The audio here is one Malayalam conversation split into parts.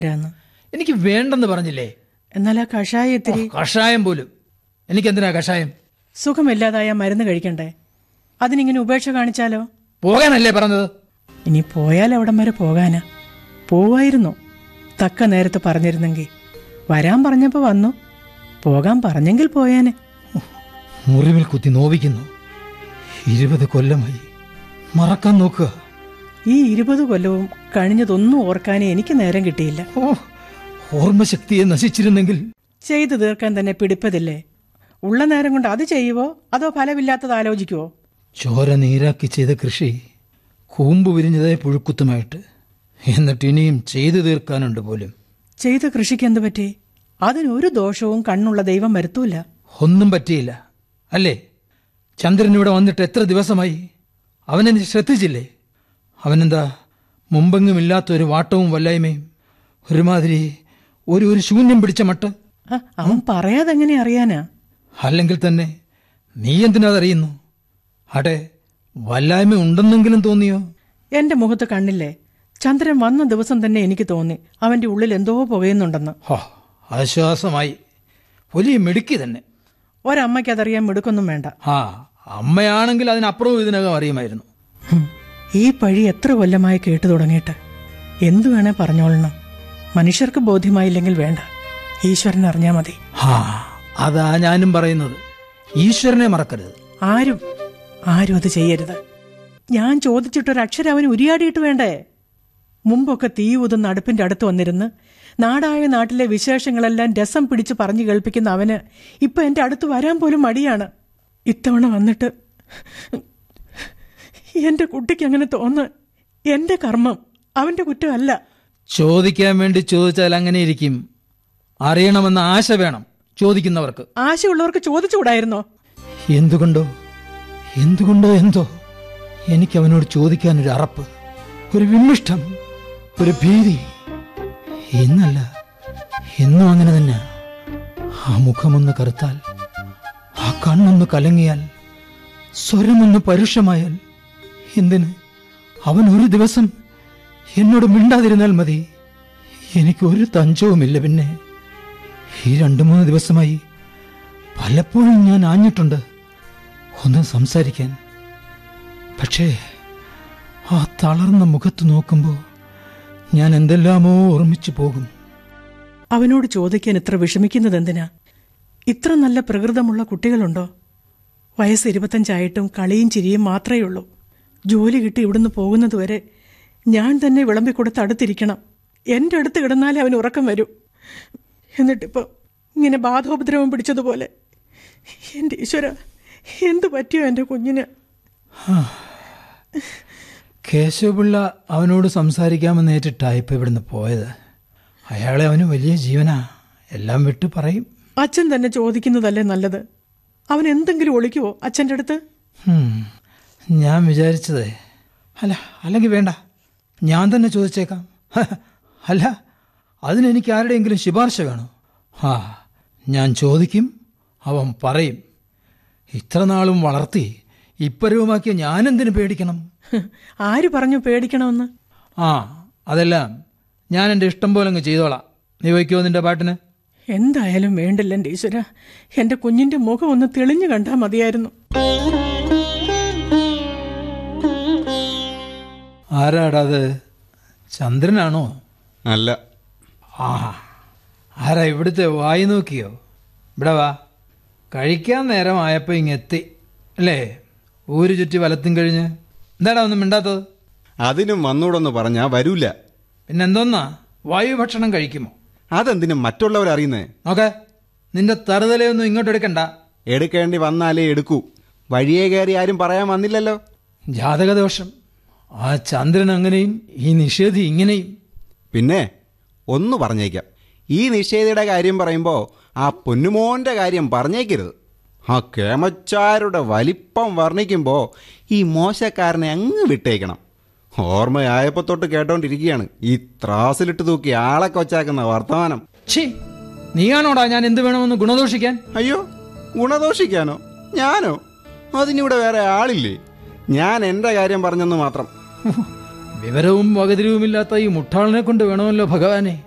രാന്ന്. എനിക്ക് വേണ്ടെന്ന് പറഞ്ഞില്ലേ എന്നാൽ ആ കഷായം ഇത്തിരി കഷായം പോലും എനിക്കെന്തിനാ കഷായം സുഖമില്ലാതായ മരുന്ന് കഴിക്കണ്ടേ അതിനിങ്ങനെ ഉപേക്ഷ കാണിച്ചാലോ പോകാനല്ലേ പറഞ്ഞത് ഇനി പോയാൽ അവിടം വരെ പോകാനാ പോവായിരുന്നു തക്ക നേരത്ത് പറഞ്ഞിരുന്നെങ്കിൽ വരാൻ പറഞ്ഞപ്പോ വന്നു പോകാൻ പറഞ്ഞെങ്കിൽ പോയാനെ മുറിവിൽ കുത്തി നോവിക്കുന്നു ഇരുപത് കൊല്ലമായി മറക്കാൻ നോക്കുക ഈ ഇരുപത് കൊല്ലവും കഴിഞ്ഞതൊന്നും ഓർക്കാനേ എനിക്ക് നേരം കിട്ടിയില്ല ഓ ഓർമ്മശക്തിയെ നശിച്ചിരുന്നെങ്കിൽ ചെയ്തു തീർക്കാൻ തന്നെ പിടിപ്പതില്ലേ ഉള്ള നേരം കൊണ്ട് അത് ചെയ്യുവോ അതോ ഫലമില്ലാത്തത് ആലോചിക്കുവോ ചോര നീരാക്കി ചെയ്ത കൃഷി കൂമ്പ് വിരിഞ്ഞതേ പുഴുക്കുത്തുമായിട്ട് എന്നിട്ട് ഇനിയും ചെയ്തു തീർക്കാനുണ്ട് പോലും ചെയ്ത കൃഷിക്ക് എന്ത് പറ്റി അതിനൊരു ദോഷവും കണ്ണുള്ള ദൈവം വരുത്തൂല ഒന്നും പറ്റിയില്ല അല്ലേ ചന്ദ്രൻ ഇവിടെ വന്നിട്ട് എത്ര ദിവസമായി അവനെന്നെ ശ്രദ്ധിച്ചില്ലേ അവനെന്താ മുമ്പെങ്ങുമില്ലാത്ത ഒരു വാട്ടവും വല്ലായ്മയും ഒരുമാതിരി ഒരു ഒരു ശൂന്യം പിടിച്ച മട്ട് ആ, അവൻ പറയാതെ എങ്ങനെ അറിയാനാ അല്ലെങ്കിൽ തന്നെ നീ എന്തിനതറിയുന്നു അടെ വല്ലായ്മ ഉണ്ടെന്നെങ്കിലും തോന്നിയോ എന്റെ മുഖത്ത് കണ്ണില്ലേ ചന്ദ്രൻ വന്ന ദിവസം തന്നെ എനിക്ക് തോന്നി അവന്റെ ഉള്ളിൽ എന്തോ പുകയുന്നുണ്ടെന്ന് ഹോ ആശ്വാസമായി വലിയ മിടുക്കി തന്നെ ഒരമ്മയ്ക്ക് അതറിയാൻ മിടുക്കൊന്നും വേണ്ട ആ അമ്മയാണെങ്കിൽ അതിനപ്പുറവും ഇതിനകം അറിയുമായിരുന്നു ഹും, ഈ പഴി എത്ര കൊല്ലമായി കേട്ടു തുടങ്ങിയിട്ട് എന്തു വേണേ പറഞ്ഞോളണം മനുഷ്യർക്ക് ബോധ്യമായില്ലെങ്കിൽ വേണ്ട ഈശ്വരൻ അറിഞ്ഞാ മതി ആ അതാ ഞാനും പറയുന്നത് ഈശ്വരനെ മറക്കരുത് ആരും ആരും അത് ചെയ്യരുത് ഞാൻ ചോദിച്ചിട്ടൊരക്ഷരം അവന് ഉരിയാടിയിട്ട് വേണ്ടേ മുമ്പൊക്കെ തീ ഊതുന്ന അടുപ്പിന്റെ അടുത്ത് വന്നിരുന്ന് നാടായ നാട്ടിലെ വിശേഷങ്ങളെല്ലാം രസം പിടിച്ച് പറഞ്ഞു കേൾപ്പിക്കുന്ന അവന് ഇപ്പൊ എന്റെ അടുത്ത് വരാൻ പോലും മടിയാണ് ഇത്തവണ വന്നിട്ട് എന്റെ കുട്ടിക്ക് അങ്ങനെ തോന്നുക എന്റെ കർമ്മം അവന്റെ കുറ്റമല്ല ചോദിക്കാൻ വേണ്ടി ചോദിച്ചാൽ അങ്ങനെ ഇരിക്കും അറിയണമെന്ന ആശ വേണം ചോദിക്കുന്നവർക്ക് ആശയുള്ളവർക്ക് ചോദിച്ചുകൂടായിരുന്നോ എന്തുകൊണ്ടോ എന്തുകൊണ്ടോ എന്തോ എനിക്ക് അവനോട് ചോദിക്കാൻ ഒരു അറപ്പ് ഒരു വിമ്മിഷ്ടം ഒരു ഭീതി ഇന്നല്ല എന്നും അങ്ങനെ തന്നെ ആ മുഖമൊന്ന് കറുത്താൽ ആ കണ്ണൊന്ന് കലങ്ങിയാൽ സ്വരമൊന്ന് പരുഷമായാൽ എന്തിന് അവൻ ഒരു ദിവസം എന്നോട് മിണ്ടാതിരുന്നാൽ മതി എനിക്ക് ഒരു തഞ്ചവുമില്ല പിന്നെ ഈ രണ്ടു മൂന്ന് ദിവസമായി പലപ്പോഴും ഞാൻ ആഞ്ഞിട്ടുണ്ട് ഒന്ന് സംസാരിക്കാൻ പക്ഷേ ആ തളർന്ന മുഖത്ത് നോക്കുമ്പോൾ ഞാൻ എന്തെല്ലാമോ ഓർമ്മിച്ചു പോകും അവനോട് ചോദിക്കാൻ ഇത്ര വിഷമിക്കുന്നത് എന്തിനാ ഇത്ര നല്ല പ്രകൃതമുള്ള കുട്ടികളുണ്ടോ വയസ്സ് ഇരുപത്തഞ്ചായിട്ടും കളിയും ചിരിയും മാത്രമേ ഉള്ളൂ ജോലി കിട്ടി ഇവിടുന്ന് പോകുന്നതുവരെ ഞാൻ തന്നെ വിളമ്പിക്കൊടുത്ത് അടുത്തിരിക്കണം എൻ്റെ അടുത്ത് കിടന്നാലേ അവന് ഉറക്കം വരൂ എന്നിട്ടിപ്പോൾ ഇങ്ങനെ ബാധോപദ്രവം പിടിച്ചതുപോലെ എൻ്റെ ഈശ്വര എന്തു പറ്റിയോ എൻ്റെ കുഞ്ഞിന് കേശവപിള്ള അവനോട് സംസാരിക്കാമെന്ന് ഏറ്റിട്ടാ ഇപ്പം ഇവിടുന്ന് പോയത് അയാളെ അവന് വലിയ ജീവനാ എല്ലാം വിട്ട് പറയും അച്ഛൻ തന്നെ ചോദിക്കുന്നതല്ലേ നല്ലത് അവൻ എന്തെങ്കിലും ഒളിക്കുവോ അച്ഛൻ്റെ അടുത്ത് ഹും, ഞാൻ വിചാരിച്ചതേ അല്ല അല്ലെങ്കിൽ വേണ്ട ഞാൻ തന്നെ ചോദിച്ചേക്കാം അല്ല അതിനെനിക്ക് ആരുടെയെങ്കിലും ശുപാർശ വേണോ ആ ഞാൻ ചോദിക്കും അവൻ പറയും ഇത്ര നാളും വളർത്തി ഇപ്പരവുമാക്കിയ ഞാനെന്തിനു പേടിക്കണം ആര് പറഞ്ഞു പേടിക്കണമെന്ന് ആ അതെല്ലാം ഞാൻ എൻ്റെ ഇഷ്ടം പോലെ അങ്ങ് ചെയ്തോളാം നീ വയ്ക്കുമോ നിന്റെ പാട്ടിന് എന്തായാലും വേണ്ടില്ല എൻ്റെ ഈശ്വര എൻ്റെ കുഞ്ഞിൻ്റെ മുഖം ഒന്ന് തെളിഞ്ഞു കണ്ടാൽ മതിയായിരുന്നു ആരാടാ അത് ചന്ദ്രനാണോ അല്ല ആ ആരാ ഇവിടുത്തെ വായി നോക്കിയോ ഇവിടെ വാ കഴിക്കാൻ നേരമായപ്പോൾ ഇങ്ങെത്തി അല്ലേ ഊര് ചുറ്റി വലത്തും കഴിഞ്ഞ് എന്താടാ ഒന്നും മിണ്ടാത്തത് അതിനും വന്നൂടെന്ന് പറഞ്ഞാ വരൂല പിന്നെ എന്തോന്നാ വായു ഭക്ഷണം കഴിക്കുമോ അതെന്തിനും മറ്റുള്ളവരറിയുന്നേ നോക്കെ നിന്റെ തറുതലയൊന്നും ഇങ്ങോട്ട് എടുക്കണ്ട എടുക്കേണ്ടി വന്നാലേ എടുക്കൂ വഴിയെ കയറി ആരും പറയാൻ വന്നില്ലല്ലോ ജാതകദോഷം ആ ചന്ദ്രൻ അങ്ങനെയും ഈ നിഷേധി ഇങ്ങനെയും പിന്നെ ഒന്ന് പറഞ്ഞേക്കാം ഈ നിഷേധിയുടെ കാര്യം പറയുമ്പോൾ ആ പൊന്നുമോന്റെ കാര്യം പറഞ്ഞേക്കരുത് ആ കേമച്ചാരുടെ വലിപ്പം വർണ്ണിക്കുമ്പോൾ ഈ മോശക്കാരനെ അങ്ങ് വിട്ടേക്കണം ഓർമ്മയായപ്പോ തൊട്ട് കേട്ടോണ്ടിരിക്കുകയാണ് ഈ ത്രാസിലിട്ട് തൂക്കി ആളെ കൊച്ചാക്കുന്ന വർത്തമാനം ഛീ നീയാണോടാ ഞാൻ എന്ത് വേണമെന്ന് ഗുണദോഷിക്കാൻ അയ്യോ ഗുണദോഷിക്കാനോ ഞാനോ അതിനിവിടെ വേറെ ആളില്ലേ ഞാൻ എൻ്റെ കാര്യം പറഞ്ഞെന്ന് മാത്രം വിവരവും വകതിരിവുമില്ലാത്ത ഈ മുട്ടാളിനെ കൊണ്ട് വേണമല്ലോ ഭഗവാനെ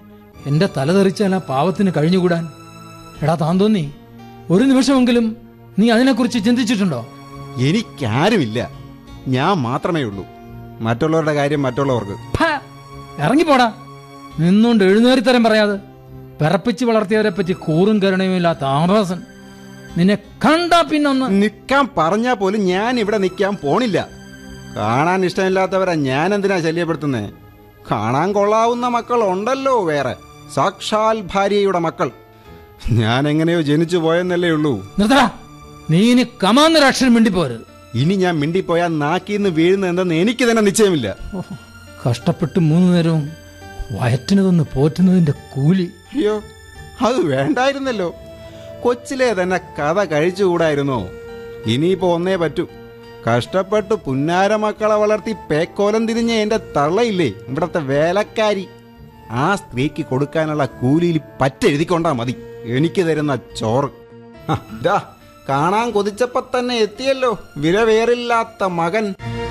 എന്റെ തല തെറിച്ചാൽ ആ പാവത്തിന് കഴിഞ്ഞുകൂടാൻ എടാ താൻ തോന്നി ഒരു നിമിഷമെങ്കിലും നീ അതിനെക്കുറിച്ച് ചിന്തിച്ചിട്ടുണ്ടോ എനിക്കാരുമില്ല ഞാൻ മാത്രമേ ഉള്ളൂ മറ്റുള്ളവരുടെ കാര്യം മറ്റുള്ളവർക്ക് ഫ, ഇറങ്ങിപ്പോടാ നിന്നുകൊണ്ട് എഴുന്നേറിത്തരം പറയാതെ പിറപ്പിച്ച് വളർത്തിയവരെ പറ്റി കൂറും കരുണയും ഇല്ലാത്ത ആഭാസൻ നിന്നെ കണ്ടാ പിന്നൊന്ന് നിൽക്കാൻ പറഞ്ഞാ പോലും ഞാൻ ഇവിടെ നിൽക്കാൻ പോണില്ല കാണാൻ ഇഷ്ടമില്ലാത്തവരെ ഞാൻ എന്തിനാ ശല്യപ്പെടുത്തുന്നേ കാണാൻ കൊള്ളാവുന്ന മക്കൾ ഉണ്ടല്ലോ വേറെ സാക്ഷാൽ ഭാര്യയുടെ മക്കൾ ഞാൻ എങ്ങനെയോ ജനിച്ചു പോയെന്നല്ലേ ഉള്ളൂ നിർത്തടാ നീ ഇനി കമാന്നൊരു അക്ഷരം മിണ്ടിപ്പോരുത് ഇനി ഞാൻ മിണ്ടിപ്പോയാൽ നാക്കിന്ന് വീഴുന്ന എന്തെന്ന് എനിക്ക് തന്നെ നിശ്ചയമില്ല ഓഹ്, കഷ്ടപ്പെട്ട് മൂന്ന് നേരവും വയറ്റിന് തന്ന് പോറ്റുന്നതിന്റെ കൂലി അയ്യോ അത് വേണ്ടായിരുന്നല്ലോ കൊച്ചിലെ തന്നെ കഥ കഴിച്ചുകൂടായിരുന്നോ ഇനിയിപ്പോ ഒന്നേ പറ്റൂ കഷ്ടപ്പെട്ട് പുന്നാര മക്കളെ വളർത്തി പേക്കോലം തിരിഞ്ഞ എന്റെ തള്ളയില്ലേ ഇവിടത്തെ വേലക്കാരി ആ സ്ത്രീക്ക് കൊടുക്കാനുള്ള കൂലിയിൽ പറ്റെഴുതിക്കൊണ്ടാ മതി എനിക്ക് തരുന്ന ചോറ് ഹ, ദാ കാണാൻ കൊതിച്ചപ്പോ തന്നെ എത്തിയല്ലോ വിലവേറില്ലാത്ത മകൻ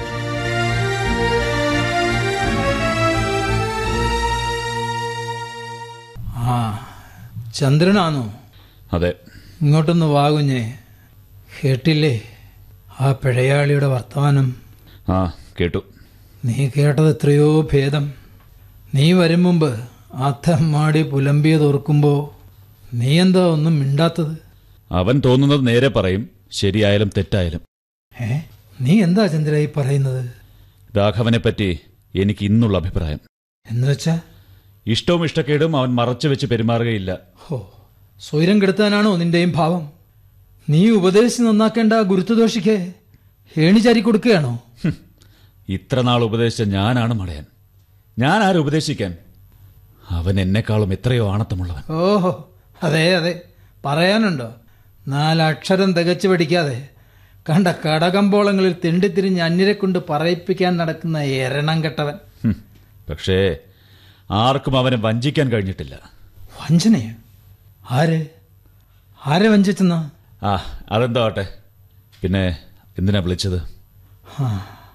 ആ ചന്ദ്രനാണോ അതെ ഇങ്ങോട്ടൊന്ന് വാകുഞ്ഞേ കേട്ടില്ലേ ആ പിഴയാളിയുടെ വർത്തമാനം ആ കേട്ടു നീ കേട്ടത് എത്രയോ ഭേദം നീ വരും മുമ്പ് ആ തെമ്മാടി പുലമ്പിയത് ഓർക്കുമ്പോ നീ എന്താ ഒന്നും മിണ്ടാത്തത് അവൻ തോന്നുന്നത് നേരെ പറയും ശരിയായാലും തെറ്റായാലും ഏ നീ എന്താ ചന്ദ്ര ഈ പറയുന്നത് രാഘവനെപ്പറ്റി എനിക്ക് ഇന്നുള്ള അഭിപ്രായം എന്ന് വെച്ചാ ഇഷ്ടവും ഇഷ്ടക്കേടും അവൻ മറച്ചു വെച്ച് പെരുമാറുകയില്ല ഹോ സ്വൈരം കെടുത്താനാണോ നിന്റെയും ഭാവം നീ ഉപദേശിച്ച് നന്നാക്കേണ്ട ആ ഗുരുത്വദോഷിക്ക് ഏണിചാരി കൊടുക്കുകയാണോ ഹും, ഇത്ര നാൾ ഉപദേശിച്ച ഞാനാണ് മടയൻ ഞാൻ ആരെ ഉപദേശിക്കാൻ അവൻ എന്നെക്കാളും എത്രയോ ആണത്തമുള്ളവൻ ഓഹോ അതെ അതെ പറയാനുണ്ടോ നാലക്ഷരം തികച്ചു പഠിക്കാതെ കണ്ട കടകമ്പോളങ്ങളിൽ തിണ്ടിത്തിരിഞ്ഞ് അന്യരെ കൊണ്ട് പറയിപ്പിക്കാൻ നടക്കുന്ന എരണം കെട്ടവൻ ഹും, പക്ഷേ ആർക്കും അവനെ വഞ്ചിക്കാൻ കഴിഞ്ഞിട്ടില്ല വഞ്ചനയോ ആര് ആരെ വഞ്ചിച്ചെന്നാ ആ അതെന്തോ ആട്ടെ പിന്നെ എന്തിനാ വിളിച്ചത് ആ,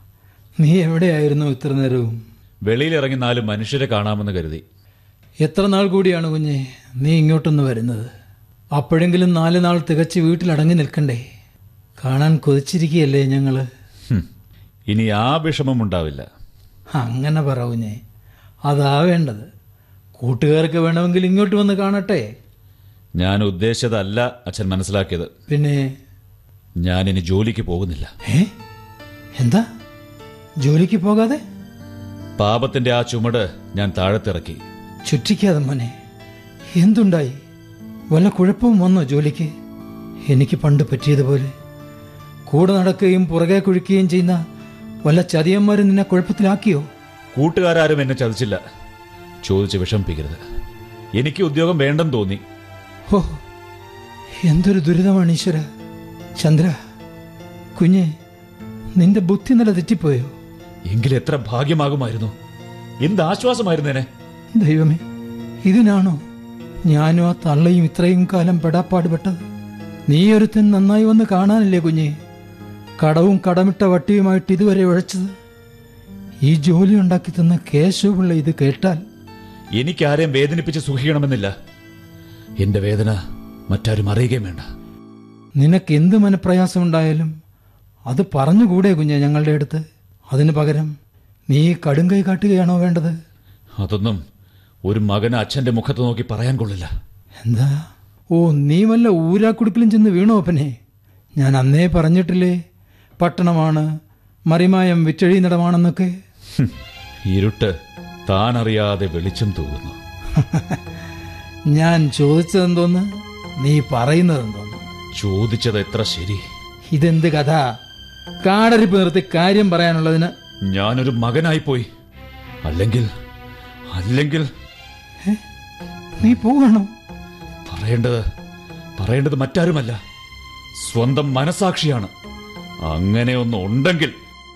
നീ എവിടെയായിരുന്നു ഇത്ര നേരവും വെളിയിലിറങ്ങി നാല് മനുഷ്യരെ കാണാമെന്ന് കരുതി എത്ര നാൾ കൂടിയാണ് കുഞ്ഞെ നീ ഇങ്ങോട്ടൊന്ന് വരുന്നത് അപ്പോഴെങ്കിലും നാല് നാൾ തികച്ച് വീട്ടിലടങ്ങി നിൽക്കണ്ടേ കാണാൻ കൊതിച്ചിരിക്കുകയല്ലേ ഞങ്ങള് ഹും, ഇനി ആ വിഷമം ഉണ്ടാവില്ല അങ്ങനെ പറ കുഞ്ഞെ അതാ വേണ്ടത് കൂട്ടുകാർക്ക് വേണമെങ്കിൽ ഇങ്ങോട്ട് വന്ന് കാണട്ടെ ഞാൻ ഉദ്ദേശിച്ചതല്ല അച്ഛൻ മനസ്സിലാക്കിയത് പിന്നെ ഞാൻ ഇനി ജോലിക്ക് പോകുന്നില്ല ഏ എന്താ ജോലിക്ക് പോകാതെ പാപത്തിന്റെ ആ ചുമട് ഞാൻ താഴത്തിറക്കി ചുറ്റിക്കാതെ മോനെ എന്തുണ്ടായി വല്ല കുഴപ്പവും വന്നോ ജോലിക്ക് എനിക്ക് പണ്ട് പറ്റിയതുപോലെ കൂടെ നടക്കുകയും പുറകെ കുഴിക്കുകയും ചെയ്യുന്ന വല്ല ചതിയന്മാരും നിന്നെ കുഴപ്പത്തിലാക്കിയോ കൂട്ടുകാരും എന്നെ ചതിച്ചില്ല ചോദിച്ച് വിഷമിപ്പിക്കരുത് എനിക്ക് ഉദ്യോഗം വേണ്ടെന്ന് തോന്നി ഓ എന്തൊരു ദുരിതമാണ് ഈശ്വര ചന്ദ്ര കുഞ്ഞെ നിന്റെ ബുദ്ധി നില തെറ്റിപ്പോയോ എങ്കിൽ എത്ര ഭാഗ്യമാകുമായിരുന്നു എന്ത് ആശ്വാസമായിരുന്നേനെ ദൈവമേ ഇതിനാണോ ഞാനും ആ തള്ളയും ഇത്രയും കാലം പെടാപ്പാടുപെട്ടത് നീ ഒരുത്തൻ നന്നായി വന്ന് കാണാനില്ലേ കുഞ്ഞെ കടവും കടമിട്ട വട്ടിയുമായിട്ട് ഇതുവരെ ഉഴച്ചത് ഈ ജോലി ഉണ്ടാക്കി തന്ന കേശവപിള്ള ഇത് കേട്ടാൽ എനിക്കാരെയും വേദനിപ്പിച്ച് സുഖിക്കണമെന്നില്ല എന്റെ വേദന മറ്റാരും അറിയുകയും വേണ്ട നിനക്ക് എന്ത് മനപ്രയാസമുണ്ടായാലും അത് പറഞ്ഞുകൂടെ കുഞ്ഞെ ഞങ്ങളുടെ അടുത്ത് അതിനു പകരം നീ കടുങ്കൈ കാട്ടുകയാണോ വേണ്ടത് അതൊന്നും ഒരു മകന് അച്ഛന്റെ മുഖത്ത് നോക്കി പറയാൻ കൊള്ളില്ല എന്താ ഓ നീ വല്ല ഊരാക്കുടുക്കിലും ചെന്ന് വീണോ അപ്പനെ ഞാൻ അന്നേ പറഞ്ഞിട്ടില്ലേ പട്ടണമാണ് മറിമായം വിറ്റഴിയിടമാണെന്നൊക്കെ ഹും, ഇരുട്ട് താനറിയാതെ വെളിച്ചം തൂകുന്നു ഞാൻ ചോദിച്ചതെന്തോന്ന് നീ പറയുന്നതെന്തോന്ന് ചോദിച്ചത് എത്ര ശരി ഇതെന്ത് കഥ കാടരിപ്പ് നിർത്തി കാര്യം പറയാനുള്ളതിന് ഞാനൊരു മകനായി പോയി അല്ലെങ്കിൽ അല്ലെങ്കിൽ ഏ? നീ പോകണോ പറയേണ്ടത് പറയേണ്ടത് മറ്റാരുമല്ല സ്വന്തം മനസാക്ഷിയാണ് അങ്ങനെ ഒന്ന് ഉണ്ടെങ്കിൽ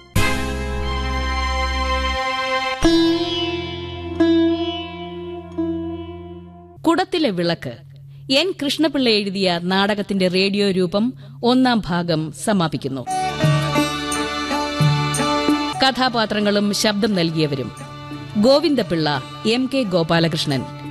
കുടത്തിലെ വിളക്ക് എൻ കൃഷ്ണപിള്ള എഴുതിയ നാടകത്തിന്റെ റേഡിയോ രൂപം ഒന്നാം ഭാഗം സമാപിക്കുന്നു കഥാപാത്രങ്ങളും ശബ്ദം നൽകിയവരും ഗോവിന്ദപിള്ള എം കെ ഗോപാലകൃഷ്ണൻ